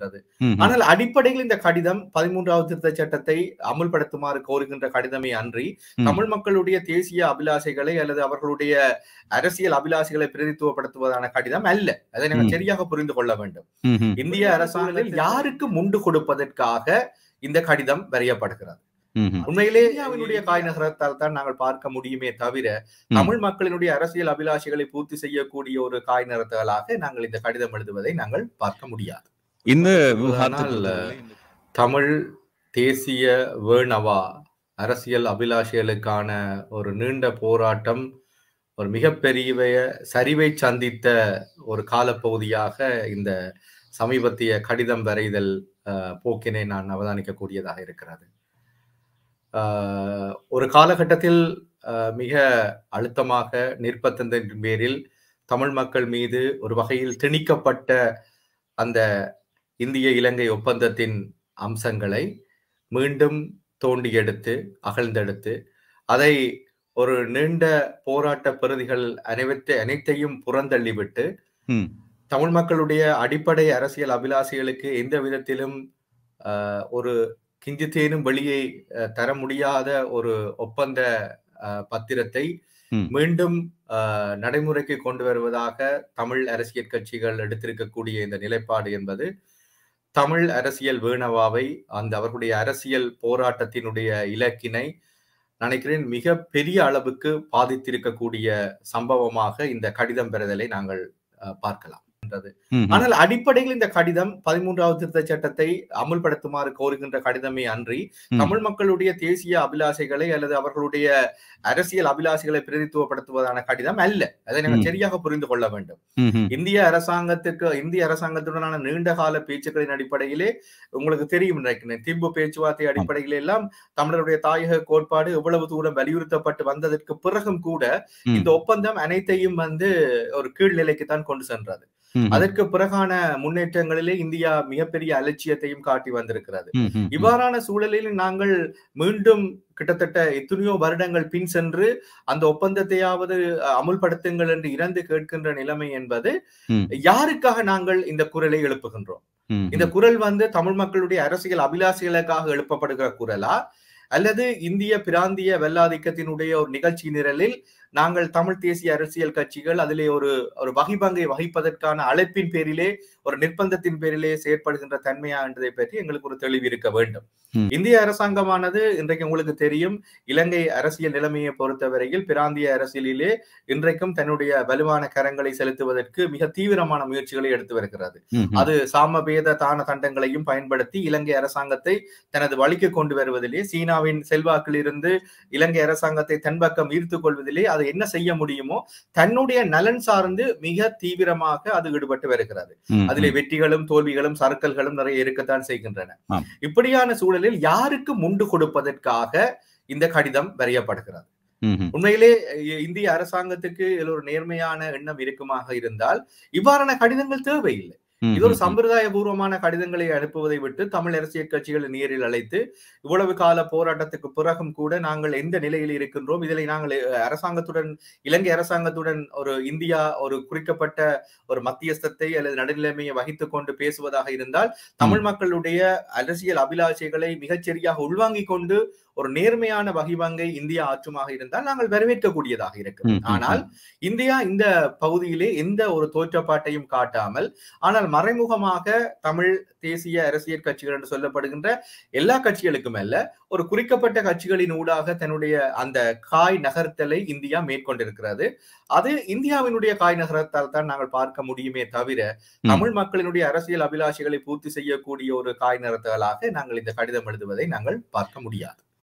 என்றது ம்ஹும். ஆனால் அடிப்படையில் இந்த கடிதம் பதிமூன்றாவது திருத்த சட்டத்தை அமுல்படுத்துமாறு கோருகின்ற கடிதமே அன்றி ம். தமிழ் மக்களுடைய தேசிய அபிலாஷைகளை அல்லது அவர்களுடைய அரசியல் அபிலாஷைகளை பிரதித்துவப்படுத்துவதான கடிதம் அல்ல அதை ம். நாங்கள் சரியாக புரிந்து கொள்ள வேண்டும் ம்ஹும். இந்திய அரசாங்கம் யாருக்கு முண்டு கொடுப்பதற்காக இந்த கடிதம் வரையப்படுகிறது ம்ஹும். உண்மையிலே இந்தியாவினுடைய காய் நகரத்தால் தான் நாங்கள் பார்க்க முடியுமே தவிர ம். தமிழ் மக்களினுடைய அரசியல் அபிலாஷைகளை பூர்த்தி செய்யக்கூடிய ஒரு காய் நிறத்தலாக நாங்கள் இந்த கடிதம் எழுதுவதை நாங்கள் பார்க்க முடியாது இந்த ஆனால், தமிழ் தேசிய வேணவா அரசியல் அபிலாஷைகளுக்கான ஒரு நீண்ட போராட்டம் ஒரு மிகப்பெரிய சரிவை சந்தித்த ஒரு காலப்பகுதியாக இந்த சமீபத்திய கடிதம் வரைதல் அஹ், போக்கினை நான் அவதானிக்கக்கூடியதாக இருக்கிறது அஹ், ஒரு காலகட்டத்தில் அஹ், மிக அழுத்தமாக நிர்பந்தத்தின் பேரில் தமிழ் மக்கள் மீது ஒரு வகையில் திணிக்கப்பட்ட அந்த இந்திய இலங்கை ஒப்பந்தத்தின் அம்சங்களை மீண்டும் தோண்டி எடுத்து அகழ்ந்தெடுத்து அதை ஒரு நீண்ட போராட்ட பிரதிகள் அனைவத்தை அனைத்தையும் புறந்தள்ளிவிட்டு ம். தமிழ் மக்களுடைய அடிப்படை அரசியல் அபிலாஷைகளுக்கு எந்த விதத்திலும் ஆஹ், ஒரு கிஞ்சித்தேனும் வெளியே அஹ், தர முடியாத ஒரு ஒப்பந்த ஆஹ், பத்திரத்தை ம். மீண்டும் ஆஹ், நடைமுறைக்கு கொண்டு வருவதாக தமிழ் அரசியல் கட்சிகள் எடுத்திருக்கக்கூடிய இந்த நிலைப்பாடு என்பது தமிழ் அரசியல் வேணவாவை அந்த அவர்களுடைய அரசியல் போராட்டத்தினுடைய இலக்கினை நினைக்கிறேன் மிக பெரிய அளவுக்கு பாதித்திருக்கக்கூடிய சம்பவமாக இந்த கடிதம் பெறுதலை நாங்கள் அஹ், பார்க்கலாம் ம்ஹும். ஆனால் அடிப்படையில் இந்த கடிதம் பதிமூன்றாவது திருத்த சட்டத்தை அமுல்படுத்துமாறு கோருகின்ற கடிதமே அன்றி ம். தமிழ் மக்களுடைய தேசிய அபிலாஷைகளை அல்லது அவர்களுடைய அரசியல் அபிலாஷைகளை பிரதித்துவப்படுத்துவதான கடிதம் அல்ல அதை நாங்கள் ம். சரியாக புரிந்து கொள்ள வேண்டும் ம்ஹும். இந்திய அரசாங்கத்துக்கு இந்திய அரசாங்கத்துடனான நீண்ட கால பேச்சுக்களின் அடிப்படையிலே உங்களுக்கு தெரியும் நினைக்கிறேன் திம்பு பேச்சுவார்த்தை அடிப்படையிலே எல்லாம் தமிழருடைய தாயக கோட்பாடு எவ்வளவு தூரம் வலியுறுத்தப்பட்டு வந்ததற்கு பிறகும் கூட ம். இந்த ஒப்பந்தம் அனைத்தையும் வந்து ஒரு கீழ்நிலைக்கு தான் கொண்டு சென்றது ம்ஹும். அதற்கு பிறகான முன்னேற்றங்களிலே இந்தியா மிகப்பெரிய அலட்சியத்தையும் காட்டி வந்திருக்கிறது ம்ஹும். இவ்வாறான சூழலில் நாங்கள் மீண்டும் கிட்டத்தட்ட எத்தனையோ வருடங்கள் பின் சென்று அந்த ஒப்பந்தத்தையாவது அஹ், அமுல்படுத்துங்கள் என்று இறந்து கேட்கின்ற நிலைமை என்பது ம். யாருக்காக நாங்கள் இந்த குரலை எழுப்புகின்றோம் ம்ஹும். இந்த குரல் வந்து தமிழ் மக்களுடைய அரசியல் அபிலாஷைகளுக்காக எழுப்பப்படுகிற குரலா அல்லது இந்திய பிராந்திய வெள்ளாதிக்கத்தினுடைய ஒரு நிகழ்ச்சி நிரலில் நாங்கள் தமிழ் தேசிய அரசியல் கட்சிகள் அதிலே ஒரு ஒரு வகிபங்கை வகிப்பதற்கான அழைப்பின் பேரிலே ஒரு நிர்பந்தத்தின் பேரிலே செயற்படுகின்ற தன்மையா என்பதை பற்றி எங்களுக்கு ஒரு தெளிவு இருக்க வேண்டும் ம். இந்திய அரசாங்கமானது இன்றைக்கு உங்களுக்கு தெரியும் இலங்கை அரசியல் நிலைமையை பொறுத்தவரையில் பிராந்திய அரசியலிலே இன்றைக்கும் தன்னுடைய வலுவான கரங்களை செலுத்துவதற்கு மிக தீவிரமான முயற்சிகளை எடுத்து வருகிறது ம்ஹும். அது சாமபேத தான தண்டங்களையும் பயன்படுத்தி இலங்கை அரசாங்கத்தை தனது வழிக்கு கொண்டு வருவதிலே சீனாவின் செல்வாக்கில் இருந்து இலங்கை அரசாங்கத்தை தன் பக்கம் ஈர்த்துக் கொள்வதிலே அது என்ன செய்ய முடியுமோ தன்னுடைய நலன் சார்ந்து மிக தீவிரமாக அது ஈடுபட்டு வருகிறது ம்ஹும். அதிலே வெற்றிகளும் தோல்விகளும் சறுக்கல்களும் நிறைய இருக்கத்தான் செய்கின்றன ஆம். இப்படியான சூழலில் யாருக்கு முண்டு கொடுப்பதற்காக இந்த கடிதம் வரையப்படுகிறது ம்ஹும். உண்மையிலே இ- இந்திய அரசாங்கத்துக்கு இதில் ஒரு நேர்மையான எண்ணம் இருக்குமாக இருந்தால் இவ்வாறான கடிதங்கள் தேவையில்லை இது ஒரு ம்ஹும். சம்பிரதாய பூர்வமான கடிதங்களை அனுப்புவதை விட்டு தமிழ் அரசியல் கட்சிகளை நேரில் அழைத்து இவ்வளவு கால போராட்டத்துக்கு பிறகும் கூட நாங்கள் எந்த நிலையில் இருக்கின்றோம் இதில் நாங்கள் அஹ், அரசாங்கத்துடன் இலங்கை அரசாங்கத்துடன் ஒரு இந்தியா ஒரு குறிக்கப்பட்ட ஒரு மத்தியஸ்தத்தை அல்லது நடுநிலைமையை வகித்துக் கொண்டு பேசுவதாக இருந்தால் தமிழ் மக்களுடைய அரசியல் அபிலாஷைகளை மிகச்சரியாக உள்வாங்கிக் கொண்டு ஒரு நேர்மையான வகிவங்கை இந்தியா ஆற்றுமாக இருந்தால் நாங்கள் வரவேற்கக்கூடியதாக இருக்கும் ம், ம், ஆனால் இந்தியா இந்த பகுதியிலே எந்த ஒரு தோற்றப்பாட்டையும் காட்டாமல் ஆனால் மறைமுகமாக தமிழ் தேசிய அரசியல் கட்சிகள் என்று சொல்லப்படுகின்ற எல்லா கட்சிகளுக்கும் அல்ல ஒரு குறிக்கப்பட்ட கட்சிகளின் ஊடாக தன்னுடைய அந்த காய் நகர்த்தலை இந்தியா மேற்கொண்டிருக்கிறது அது இந்தியாவினுடைய காய் நகரத்தால் தான் நாங்கள் பார்க்க முடியுமே தவிர ம். தமிழ் மக்களினுடைய அரசியல் அபிலாஷைகளை பூர்த்தி செய்யக்கூடிய ஒரு காய் நகர்த்தலாக நாங்கள் இந்த கடிதம் எழுதுவதை நாங்கள் பார்க்க முடியாது